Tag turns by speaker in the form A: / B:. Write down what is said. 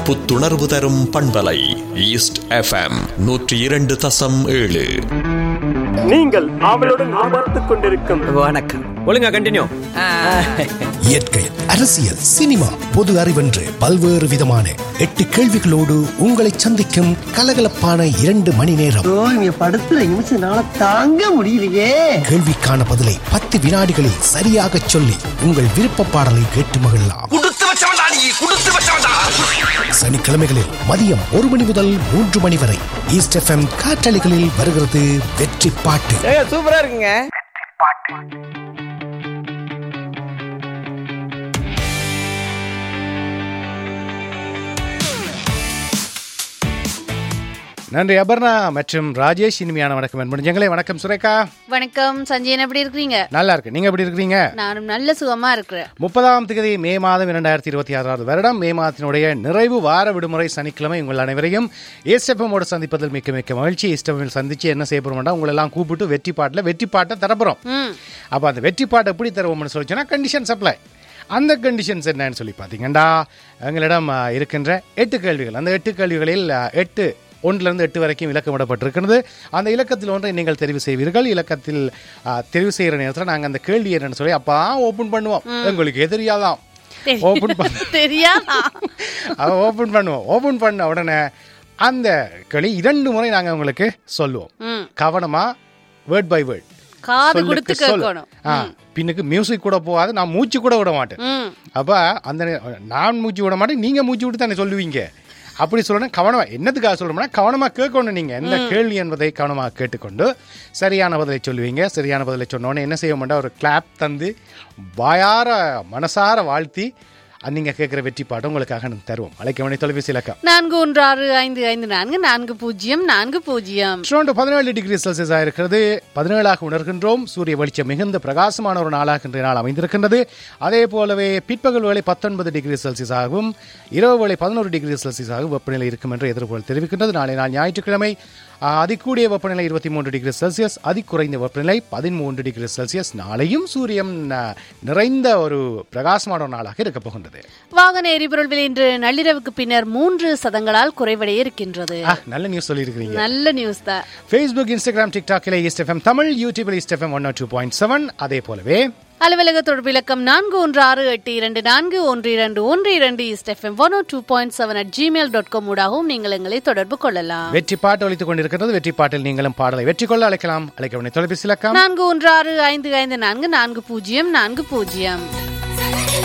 A: புத்துணர்வு தரும் பண்பலை ஈஸ்ட் எஃப்எம் நூற்றி இரண்டு தசம் ஏழு
B: நீங்கள் ஆவலுடன் எதிர்பார்த்துக் கொண்டிருக்கும்
C: வணக்கம்
D: ஒழுங்கா கண்டினியூ
E: இயற்கை அரசியல் சினிமா பொது அறிவென்று பல்வேறு விதமான எட்டு கேள்விகளோடு உங்களை சந்திக்கும் கலகலப்பான இரண்டு மணி நேரம்
C: ஓ இங்க படுத்துற நிமிஷம்னால தாங்க முடியலையே
E: கேள்விக்கான பதிலை பத்து வினாடிகளில் சரியாக சொல்லி உங்கள் விருப்ப பாடலை கேட்டு மகிழலாம் சனிக்கிழமைகளில் மதியம் ஒரு மணி முதல் மூன்று மணி வரை ஈஸ்ட் எஃப்எம் காற்றலைகளில் வருகிறது வெற்றி பாட்டு
C: சூப்பரா இருக்குங்க
F: நன்றி அபர்ணா மற்றும் ராஜேஷ் இனிமையான வணக்கம் முடிஞ்சங்களே வணக்கம் சுரேகா
G: வணக்கம் சஞ்சயன் எப்படி இருக்கிறீங்க
F: நல்லா இருக்கு நீங்க எப்படி இருக்கிறீங்க
G: நானும் நல்ல சுகமா இருக்கிறேன்
F: முப்பதாம் தேதி மே மாதம் இரண்டாயிரத்தி இருபத்தி ஆறாவது வருடம் மே மாதத்தினுடைய நிறைவு வார விடுமுறை சனிக்கிழமை உங்கள் அனைவரையும் ஏஸ்டெஃபமோடு சந்திப்பதில் மிக்க மிக்க மகிழ்ச்சி ஏஸ்டெஃபமில் சந்திச்சு என்ன செய்ய போறோம்னா உங்களை எல்லாம் கூப்பிட்டு வெற்றி பாட்டில் வெற்றி பாட்டை தரப்போறோம் அப்போ அந்த வெற்றி பாட்டை எப்படி தருவோம்னு சொல்லிச்சோன்னா கண்டிஷன் சப்ளை அந்த கண்டிஷன்ஸ் என்னன்னு சொல்லி பார்த்தீங்கன்னா எங்களிடம் ஆ, இருக்கின்ற எட்டு கேள்விகள் அந்த எட்டு கேள்விகளில் ஆ, எட்டு ஒன்றிலிருந்து எட்டு வரைக்கும் இலக்கமிடப்பட்டிருக்கிறது அந்த இலக்கத்தில் ஒன்றை நீங்கள் தெரிவு செய்வீர்கள் இலக்கத்தில் ஆ, தெரிவு செய்கிற நேரத்தில் நாங்கள் அந்த கேள்வி என்னன்னு சொல்லி அப்போ ஓப்பன் பண்ணுவோம் உங்களுக்கு எதிரியாதான் ஓப்பன் பண்ண
G: தெரியாதா
F: அதை ஓப்பன் பண்ணுவோம் ஓப்பன் பண்ண உடனே அந்த கேள்வி இரண்டு முறை நாங்கள் உங்களுக்கு சொல்லுவோம்
G: ம்.
F: கவனமா வேர்ட் பை வேர்ட்
G: காது கொடுத்து கேட்கணும்
F: ஆ பின்னுக்கு மியூசிக் கூட போகாது நான் மூச்சு கூட விட மாட்டேன்
G: ம்
F: அப்ப அந்த நே- நான் மூச்சு விட மாட்டேன் நீங்க மூச்சு விட்டு தானே சொல்லுவீங்க அப்படி சொல்லணும் கவனமா என்னதுக்காக சொல்லணும்னா கவனமா கேட்கணும் நீங்க எந்த கேள்வி என்பதை கவனமாக கேட்டுக்கொண்டு சரியான பதிலை சொல்லுவீங்க சரியான பதிலை சொன்னோடனே என்ன செய்ய மாட்டா ஒரு கிளாப் தந்து வாயார மனசார வாழ்த்தி அது நீங்க கேட்குற வெற்றி பாட்டு உங்களுக்காக நாங்க தருவோம் அழைக்க வேண்டிய தொலைபேசி இலக்கம்
G: நான்கு ஒன்று ஆறு ஐந்து ஐந்து நான்கு நான்கு பூஜ்ஜியம் நான்கு பூஜ்ஜியம்
F: டொரண்டோ பதினேழு டிகிரி செல்சியஸ் இருக்கிறது பதினேழாக உணர்கின்றோம் சூரிய வெளிச்சம் மிகுந்த பிரகாசமான ஒரு நாளாக இன்றைய நாள் அமைந்திருக்கின்றது அதே போலவே பிற்பகல் வேளை பத்தொன்பது டிகிரி செல்சியஸ் ஆகவும் இரவு வேளை பதினோரு டிகிரி செல்சியஸ் ஆகும் வெப்பநிலை இருக்கும் என்று எதிர்கொள் தெரிவிக்கின்றது நாளை நாள் ஞாயிற்றுக்கிழமை ஆ, அதிகூடிய வெப்பநிலை இருபத்தி மூன்று டிகிரி செல்சியஸ் அதிகுறைந்த வெப்பநிலை பதிமூன்று டிகிரி செல்சியஸ் நாளையும் சூரியன் ஆ, நிறைந்த ஒரு பிரகாசமான ஒரு நாளாக இருக்கப் போகின்றது
G: வாகன எரிபொருள் விலை இன்று நள்ளிரவுக்கு பின்னர் மூன்று சதங்களால் குறைவடைய இருக்கின்றது
F: ஆ, நல்ல நியூஸ் சொல்லியிருக்கிறீங்க
G: நல்ல நியூஸ் தான்
F: ஃபேஸ்புக் இன்ஸ்டாகிராம் டிக்டாக்கில் ஈஸ்ட் எஃப்எம் தமிழ் யூடியூபில் East FM one two point seven அதே போலவே
G: அலுவலக தொடர்பு இலக்கம் நான்கு ஒன்று ஆறு எட்டு இரண்டு நான்கு ஒன்று இரண்டு ஒன்று இரண்டு East FM one two point seven at Gmail dot com ஊடாகவும் நீங்கள் எங்களை தொடர்பு கொள்ளலாம்
F: வெற்றி பாட்டு ஒழித்துக் கொண்டிருக்கிறது வெற்றி பாட்டில் நீங்களும் பாடலை வெற்றி கொள்ள அழைக்கலாம் அழைக்க வேண்டிய தொலைபேசி இலக்கம்
G: நான்கு ஒன்று ஆறு ஐந்து ஐந்து நான்கு நான்கு பூஜ்ஜியம் நான்கு பூஜ்ஜியம்